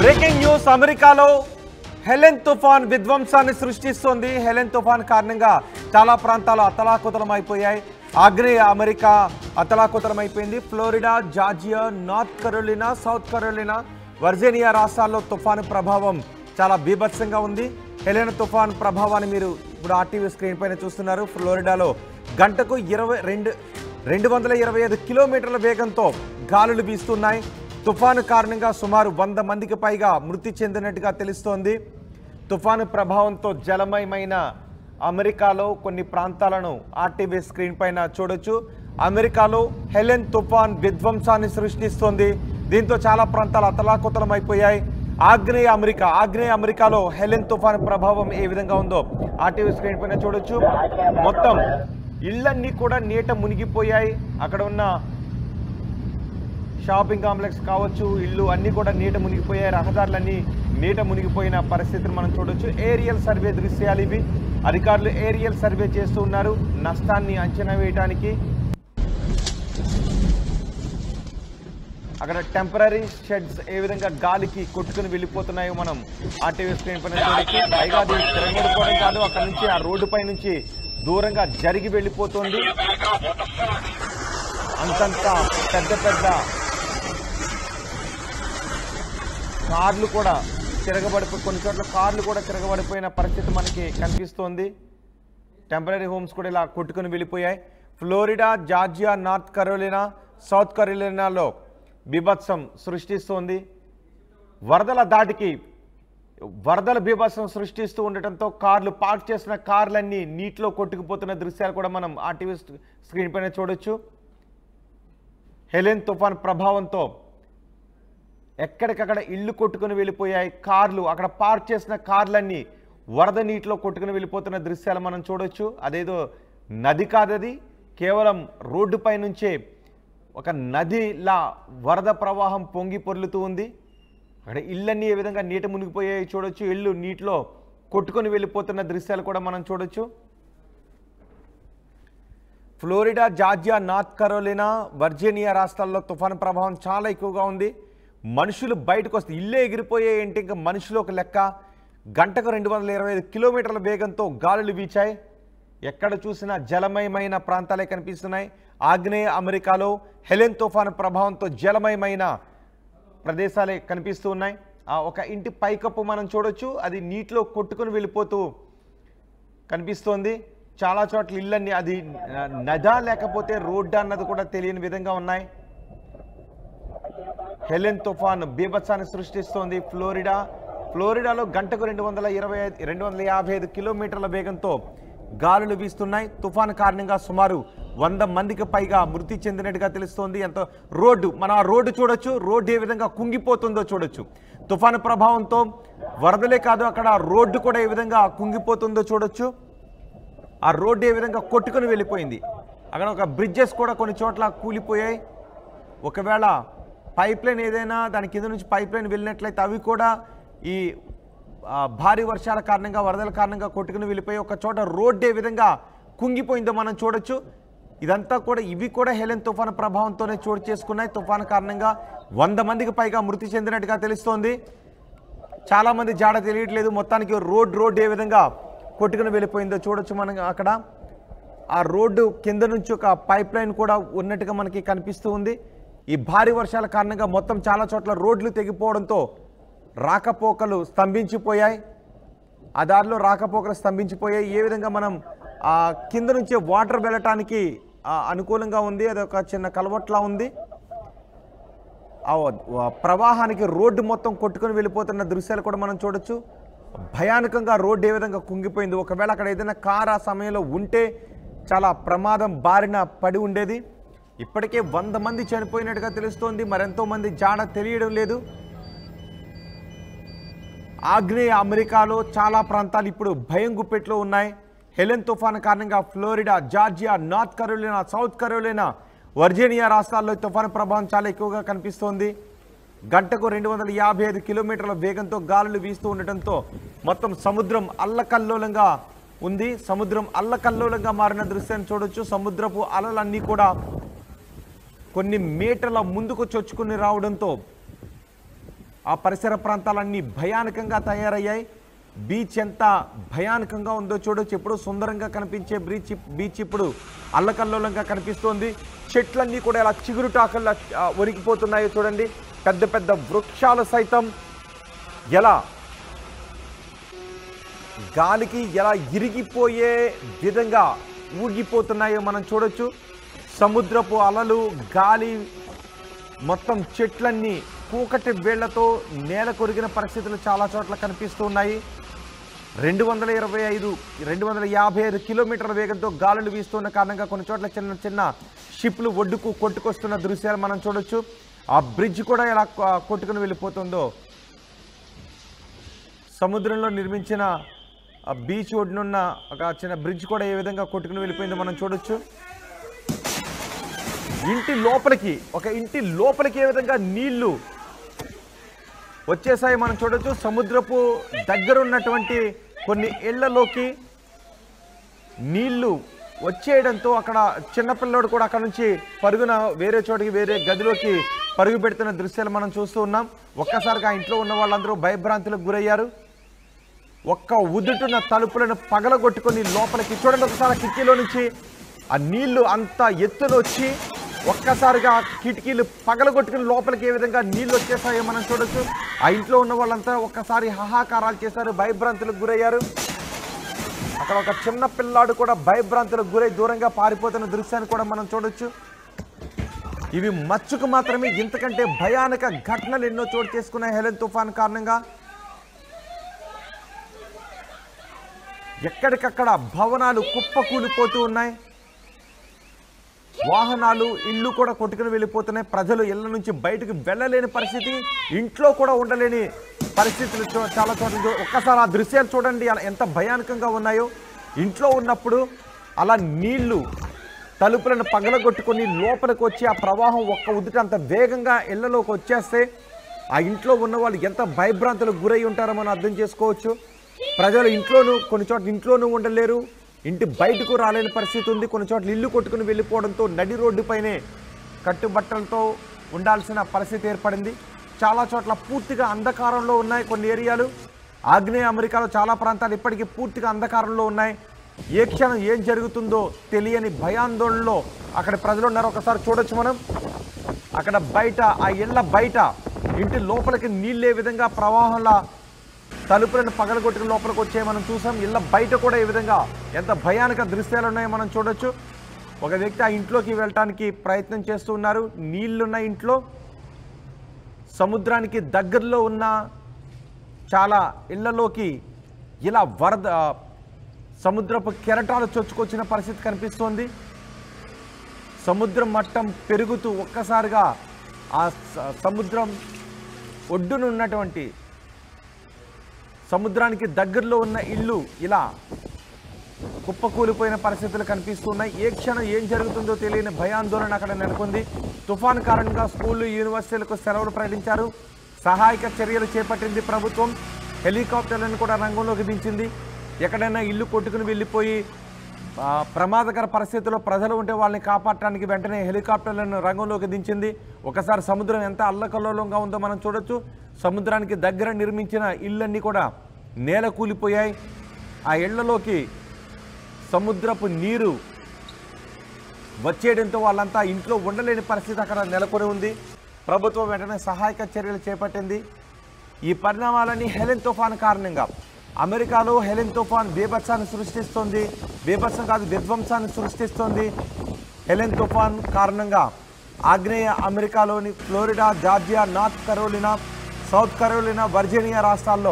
Breaking news అమెరికాలో Helen తుఫాన్ విధ్వంసాన్ని సృష్టిస్తోంది హెలెన్ తుఫాన్ కారణంగా చాలా ప్రాంతాలు అతలాకుతలం అయిపోయాయి ఆగ్నేయ అమెరికా అతలాకుతలం అయిపోయింది Florida Georgia North Carolina South Carolina Virginia రాష్ట్రాల్లో తుఫాను ప్రభావం చాలా బీభత్సంగా ఉంది హెలెన్ తుఫాన్ ప్రభావాన్ని మీరు ఇప్పుడు ఆర్టీవీ స్క్రీన్ పైన చూస్తున్నారు ఫ్లోరిడాలో గంటకు ఇరవై రెండు రెండు వందల ఇరవై ఐదు కిలోమీటర్ల వేగంతో గాలులు వీస్తున్నాయి తుఫాను కారణంగా సుమారు వంద మందికి పైగా మృతి చెందినట్టుగా తెలుస్తోంది తుఫాను ప్రభావంతో జలమయమైన అమెరికాలో కొన్ని ప్రాంతాలను ఆర్టీవీ స్క్రీన్ పైన చూడొచ్చు అమెరికాలో హెలెన్ తుఫాన్ విధ్వంసాన్ని సృష్టిస్తోంది దీంతో చాలా ప్రాంతాలు అతలాకుతలం అయిపోయాయి ఆగ్నేయ అమెరికా ఆగ్నేయ అమెరికాలో హెలెన్ తుఫాన్ ప్రభావం ఏ విధంగా ఉందో ఆర్టీవీ స్క్రీన్ పైన చూడొచ్చు మొత్తం ఇళ్ళన్నీ కూడా నీట మునిగిపోయాయి అక్కడ ఉన్న షాపింగ్ కాంప్లెక్స్ కావచ్చు ఇల్లు అన్నీ కూడా నీట మునిగిపోయాయి రహదారులన్నీ నీట మునిగిపోయిన పరిస్థితిని మనం చూడొచ్చు ఏరియల్ సర్వే దృశ్యాలు ఇవి అధికారులు ఏరియల్ సర్వే చేస్తూ ఉన్నారు నష్టాన్ని అంచనా వేయడానికి అక్కడ టెంపరీ షెడ్స్ ఏ విధంగా గాలికి కొట్టుకుని వెళ్ళిపోతున్నాయో మనం ఆర్టీవీ స్క్రీన్ పైన చూడొచ్చు పైగా అది తిరగబడిపోవడం కాదు అక్కడ నుంచి ఆ రోడ్డు పై నుంచి దూరంగా జరిగి వెళ్ళిపోతుంది అంతంత పెద్ద పెద్ద కార్లు కూడా తిరగబడిపోయి కొన్ని చోట్ల కార్లు కూడా తిరగబడిపోయిన పరిస్థితి మనకి కనిపిస్తోంది టెంపరీ హోమ్స్ కూడా ఇలా కొట్టుకుని వెళ్ళిపోయాయి Florida Georgia North Carolina South కరోలినాలో బీభత్సం సృష్టిస్తోంది వరదల దాటికి వరదల బీభత్సం సృష్టిస్తూ ఉండటంతో కార్లు పార్క్ చేసిన కార్లన్నీ నీటిలో కొట్టుకుపోతున్న దృశ్యాలు కూడా మనం ఆ టీవీ స్క్రీన్ పైన చూడొచ్చు హెలెన్ తుఫాన్ ప్రభావంతో ఎక్కడికక్కడ ఇళ్ళు కొట్టుకుని వెళ్ళిపోయాయి కార్లు అక్కడ పార్క్ చేసిన కార్లన్నీ వరద నీటిలో కొట్టుకుని వెళ్ళిపోతున్న దృశ్యాలు మనం చూడొచ్చు అదేదో నది కాదది కేవలం రోడ్డుపై నుంచే ఒక నదిలా వరద ప్రవాహం పొంగి పొర్లుతూ ఉంది అక్కడ ఇళ్ళన్నీ ఏ విధంగా నీట మునిగిపోయాయి చూడొచ్చు ఇళ్ళు నీటిలో కొట్టుకొని వెళ్ళిపోతున్న దృశ్యాలు కూడా మనం చూడొచ్చు Florida Georgia North Carolina Virginia రాష్ట్రాల్లో తుఫాను ప్రభావం చాలా ఎక్కువగా ఉంది మనుషులు బయటకు వస్తే ఇల్లే ఎగిరిపోయే ఏంటి ఇంకా మనుషులు ఒక లెక్క గంటకు రెండు వందల ఇరవై ఐదు కిలోమీటర్ల వేగంతో గాలులు వీచాయి ఎక్కడ చూసినా జలమయమైన ప్రాంతాలే కనిపిస్తున్నాయి ఆగ్నేయ అమెరికాలో హెలెన్ తుఫాను ప్రభావంతో జలమయమైన ప్రదేశాలే కనిపిస్తూ ఉన్నాయి ఆ ఒక ఇంటి పైకప్పు మనం చూడొచ్చు అది నీటిలో కొట్టుకుని వెళ్ళిపోతూ కనిపిస్తోంది చాలా చోట్ల ఇళ్ళన్నీ అది ఆ, నదా లేకపోతే రోడ్డా అన్నది కూడా తెలియని విధంగా ఉన్నాయి హెలెన్ తుఫాన్ బీభత్సాన్ని సృష్టిస్తోంది ఫ్లోరిడా ఫ్లోరిడాలో గంటకు రెండు వందల ఇరవై ఐదు రెండు వందల యాభై ఐదు కిలోమీటర్ల వేగంతో గాలులు వీస్తున్నాయి తుఫాను కారణంగా సుమారు వంద మందికి పైగా మృతి చెందినట్టుగా తెలుస్తోంది ఎంతో రోడ్డు మనం ఆ రోడ్డు చూడొచ్చు రోడ్డు ఏ విధంగా కుంగిపోతుందో చూడొచ్చు తుఫాను ప్రభావంతో వరదలే కాదు అక్కడ ఆ రోడ్డు కూడా ఏ విధంగా కుంగిపోతుందో చూడొచ్చు ఆ రోడ్డు ఏ విధంగా కొట్టుకుని వెళ్ళిపోయింది అక్కడ ఒక బ్రిడ్జెస్ కూడా కొన్ని చోట్ల కూలిపోయాయి ఒకవేళ పైప్ లైన్ ఏదైనా దాని కింద నుంచి పైప్ లైన్ వెళ్ళినట్లయితే అవి కూడా ఈ ఆ, భారీ వర్షాల కారణంగా వరదల కారణంగా కొట్టుకుని వెళ్ళిపోయి ఒక చోట రోడ్డు ఏ విధంగా కుంగిపోయిందో మనం చూడొచ్చు ఇదంతా కూడా ఇవి కూడా హెలెన్ తుఫాను ప్రభావంతోనే చోటు చేసుకున్నాయి తుఫాను కారణంగా వంద మందికి పైగా మృతి చెందినట్టుగా తెలుస్తోంది చాలా మంది జాడ తెలియట్లేదు మొత్తానికి రోడ్ రోడ్ ఏ విధంగా కొట్టుకుని వెళ్ళిపోయిందో చూడొచ్చు మనం అక్కడ ఆ రోడ్డు కింద నుంచి ఒక పైప్ లైన్ కూడా ఉన్నట్టుగా మనకి కనిపిస్తూ ఉంది ఈ భారీ వర్షాల కారణంగా మొత్తం చాలా చోట్ల రోడ్లు తెగిపోవడంతో రాకపోకలు స్తంభించిపోయాయి ఆ దారిలో రాకపోకలు స్తంభించిపోయాయి ఏ విధంగా మనం ఆ కింద నుంచి వాటర్ వెళ్ళటానికి ఆ, అనుకూలంగా ఉంది అది ఒక చిన్న కలవట్లా ఉంది ఆ వ- ప్రవాహానికి రోడ్డు మొత్తం కొట్టుకొని వెళ్ళిపోతున్న దృశ్యాలు కూడా మనం చూడొచ్చు భయానకంగా రోడ్డు ఏ విధంగా కుంగిపోయింది ఒకవేళ అక్కడ ఏదైనా కార్ ఆ సమయంలో ఉంటే చాలా ప్రమాదం బారిన పడి ఉండేది ఇప్పటికే వంద మంది చనిపోయినట్టుగా తెలుస్తోంది మరెంతో మంది జాడ తెలియడం లేదు ఆగ్నేయ అమెరికాలో చాలా ప్రాంతాలు ఇప్పుడు భయం గుప్పెట్లో ఉన్నాయి హెలెన్ తుఫాను కారణంగా Florida Georgia North Carolina South Carolina Virginia రాష్ట్రాల్లో ఈ తుఫాను ప్రభావం చాలా ఎక్కువగా కనిపిస్తోంది గంటకు రెండు వందల యాభై ఐదు కిలోమీటర్ల వేగంతో గాలులు వీస్తూ ఉండటంతో మొత్తం సముద్రం అల్లకల్లోలంగా ఉంది సముద్రం అల్లకల్లోలంగా మారిన దృశ్యాన్ని చూడొచ్చు సముద్రపు అలలన్నీ కూడా కొన్ని మీటర్ల ముందుకు చొచ్చుకుని రావడంతో ఆ పరిసర ప్రాంతాలన్నీ భయానకంగా తయారయ్యాయి బీచ్ ఎంత భయానకంగా ఉందో చూడొచ్చు ఎప్పుడు సుందరంగా కనిపించే బీచ్ బీచ్ ఇప్పుడు అల్లకల్లోలంగా కనిపిస్తోంది చెట్లన్నీ కూడా ఇలా చిగురుటాకల్లా ఆ, ఒరిగిపోతున్నాయో చూడండి పెద్ద పెద్ద వృక్షాలు సైతం ఎలా గాలికి ఎలా ఇరిగిపోయే విధంగా ఊగిపోతున్నాయో మనం చూడొచ్చు సముద్రపు అలలు గాలి మొత్తం చెట్లన్నీ కూకటి వేళ్లతో నేల కొరిగిన పరిస్థితులు చాలా చోట్ల కనిపిస్తూ ఉన్నాయి రెండు వందల ఇరవై ఐదు రెండు వందల యాభై ఐదు కిలోమీటర్ల వేగంతో గాలులు వీస్తున్న కారణంగా కొన్ని చోట్ల చిన్న చిన్న షిప్లు ఒడ్డుకు కొట్టుకొస్తున్న దృశ్యాలు మనం చూడొచ్చు ఆ బ్రిడ్జ్ కూడా ఎలా కొ- కొట్టుకుని వెళ్ళిపోతుందో సముద్రంలో నిర్మించిన ఆ బీచ్ ఒడ్డునున్న ఒక చిన్న బ్రిడ్జ్ కూడా ఏ విధంగా కొట్టుకుని వెళ్ళిపోయిందో మనం చూడొచ్చు ఇంటి లోపలికి ఒక ఇంటి లోపలికి ఏ విధంగా నీళ్లు వచ్చేసాయి మనం చూడొచ్చు సముద్రపు దగ్గర ఉన్నటువంటి కొన్ని ఇళ్లలోకి నీళ్లు వచ్చేయడంతో అక్కడ చిన్నపిల్లోడు కూడా అక్కడ నుంచి పరుగున వేరే చోటికి వేరే గదిలోకి పరుగు పెడుతున్న దృశ్యాలు మనం చూస్తూ ఉన్నాం ఒక్కసారిగా ఆ ఇంట్లో ఉన్న వాళ్ళందరూ భయభ్రాంతులకు గురయ్యారు ఒక్క ఉదుటున తలుపులను పగలగొట్టుకొని లోపలికి చూడండి ఒకసారి ఆ కిటికీలో నుంచి ఆ నీళ్లు అంత ఎత్తున వచ్చి ఒక్కసారిగా ఆ కిటికీలు పగలగొట్టుకుని లోపలికి ఏ విధంగా నీళ్లు వచ్చేసాయో మనం చూడొచ్చు ఆ ఇంట్లో ఉన్న వాళ్ళంతా ఒక్కసారి హాహాకారాలు చేశారు భయభ్రాంతులకు గురయ్యారు అక్కడ ఒక చిన్న పిల్లాడు కూడా భయభ్రాంతులకు గురై దూరంగా పారిపోతున్న దృశ్యాన్ని కూడా మనం చూడొచ్చు ఇవి మచ్చుకు మాత్రమే ఇంతకంటే భయానక ఘటనలు ఎన్నో చోటు చేసుకున్నాయి హెలెన్ తుఫాన్ కారణంగా ఎక్కడికక్కడ భవనాలు కుప్పకూలిపోతూ ఉన్నాయి వాహనాలు ఇల్లు కూడా కొట్టుకుని వెళ్ళిపోతున్నాయి ప్రజలు ఇళ్ళ నుంచి బయటకు వెళ్ళలేని పరిస్థితి ఇంట్లో కూడా ఉండలేని పరిస్థితులు చో- చాలా చోట్ల చూ- ఒక్కసారి ఆ దృశ్యాలు చూడండి అలా ఎంత భయానకంగా ఉన్నాయో ఇంట్లో ఉన్నప్పుడు అలా నీళ్లు తలుపులను పగలగొట్టుకొని లోపలికి వచ్చి ఆ ప్రవాహం ఒక్క ఉద్దుట అంత వేగంగా ఇళ్లలోకి వచ్చేస్తే ఆ ఇంట్లో ఉన్న వాళ్ళు ఎంత భయభ్రాంతులకు గురై ఉంటారో మనం అర్థం చేసుకోవచ్చు ప్రజలు ఇంట్లోనూ కొన్ని చోట్ల ఇంట్లోనూ ఉండలేరు ఇంటి బయటకు రాలేని పరిస్థితి ఉంది కొన్ని చోట్ల ఇల్లు కొట్టుకుని వెళ్ళిపోవడంతో నడి రోడ్డుపైనే కట్టుబట్టలతో ఉండాల్సిన పరిస్థితి ఏర్పడింది చాలా చోట్ల పూర్తిగా అంధకారంలో ఉన్నాయి కొన్ని ఏరియాలు ఆగ్నేయ అమెరికాలో చాలా ప్రాంతాలు ఇప్పటికీ పూర్తిగా అంధకారంలో ఉన్నాయి ఏ క్షణం ఏం జరుగుతుందో తెలియని భయాందోళనలో అక్కడ ప్రజలు ఉన్నారు ఒకసారి చూడొచ్చు మనం అక్కడ బయట ఆ ఇళ్ళ బయట ఇంటి లోపలికి నీళ్ళు ఏ విధంగా ప్రవాహంలా తలుపులను పగలగొట్టుకుని లోపలికి వచ్చాయి మనం చూసాం ఇళ్ళ బయట కూడా ఈ విధంగా ఎంత భయానక దృశ్యాలు ఉన్నాయో మనం చూడొచ్చు ఒక వ్యక్తి ఆ ఇంట్లోకి వెళ్ళటానికి ప్రయత్నం చేస్తూ ఉన్నారు నీళ్లున్న ఇంట్లో సముద్రానికి దగ్గరలో ఉన్న చాలా ఇళ్లలోకి ఇలా వరద సముద్రపు కెరటాలు చొచ్చుకొచ్చిన పరిస్థితి కనిపిస్తోంది సముద్రం మట్టం పెరుగుతూ ఒక్కసారిగా ఆ స- సముద్రం ఒడ్డున ఉన్నటువంటి సముద్రానికి దగ్గరలో ఉన్న ఇల్లు ఇలా కుప్పకూలిపోయిన పరిస్థితులు కనిపిస్తున్నాయి ఏ క్షణం ఏం జరుగుతుందో తెలియని భయాందోళన అక్కడ నెలకొంది తుఫాన్ కారణంగా స్కూళ్లు యూనివర్సిటీలకు సెలవులు ప్రకటించారు సహాయక చర్యలు చేపట్టింది ప్రభుత్వం హెలికాప్టర్లను కూడా రంగంలోకి దించింది ఎక్కడైనా ఇల్లు కొట్టుకుని వెళ్ళిపోయి ఆ, ప్రమాదకర పరిస్థితుల్లో ప్రజలు ఉంటే వాళ్ళని కాపాడటానికి వెంటనే హెలికాప్టర్లను రంగంలోకి దించింది ఒకసారి సముద్రం ఎంత అల్లకల్లోలంగా ఉందో మనం చూడొచ్చు సముద్రానికి దగ్గర నిర్మించిన ఇళ్ళన్నీ కూడా నేల కూలిపోయాయి ఆ ఇళ్లలోకి సముద్రపు నీరు వచ్చేయడంతో వాళ్ళంతా ఇంట్లో ఉండలేని పరిస్థితి అక్కడ నెలకొని ఉంది ప్రభుత్వం వెంటనే సహాయక చర్యలు చేపట్టింది ఈ పరిణామాలన్నీ హెలెన్ తుఫాన్ కారణంగా అమెరికాలో హెలెన్ తుఫాన్ బీభత్సాన్ని సృష్టిస్తోంది బీభత్సం కాదు విధ్వంసాన్ని సృష్టిస్తోంది హెలెన్ తుఫాన్ కారణంగా ఆగ్నేయ అమెరికాలోని Florida Georgia North Carolina South Carolina Virginia రాష్ట్రాల్లో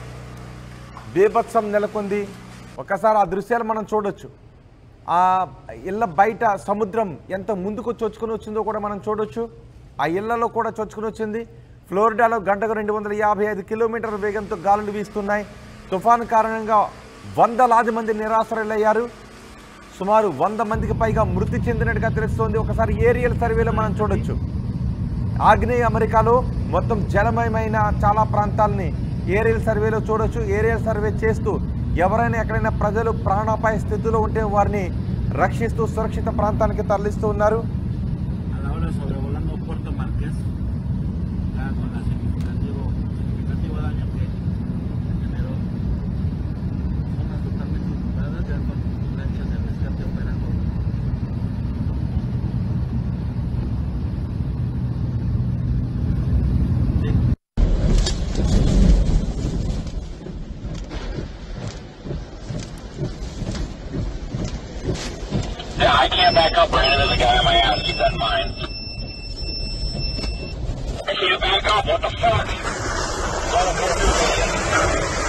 బీభత్సం నెలకొంది ఒకసారి ఆ దృశ్యాలు మనం చూడొచ్చు ఆ ఇళ్ళ బయట సముద్రం ఎంత ముందుకు చొచ్చుకుని వచ్చిందో కూడా మనం చూడొచ్చు ఆ ఇళ్లలో కూడా చొచ్చుకుని వచ్చింది ఫ్లోరిడాలో గంటకు రెండు వందల యాభై ఐదు కిలోమీటర్ల వేగంతో గాలులు వీస్తున్నాయి తుఫాను కారణంగా వందలాది మంది నిరాశ్రయులయ్యారు సుమారు వంద మందికి పైగా మృతి చెందినట్టుగా తెలుస్తోంది ఒకసారి ఏరియల్ సర్వేలో మనం చూడొచ్చు ఆగ్నేయ అమెరికాలో మొత్తం జలమయమైన చాలా ప్రాంతాలని ఏరియల్ సర్వేలో చూడొచ్చు ఏరియల్ సర్వే చేస్తూ ఎవరైనా ఎక్కడైనా ప్రజలు ప్రాణాపాయ స్థితిలో ఉంటే వారిని రక్షిస్తూ సురక్షిత ప్రాంతానికి తరలిస్తూ ఉన్నారు a la hora sobrevolando Puerto Marqués, ya con la significativo can't back up, Brandon. There's a guy on my ass. Keep that in mind. I can't back up. What the fuck? Well,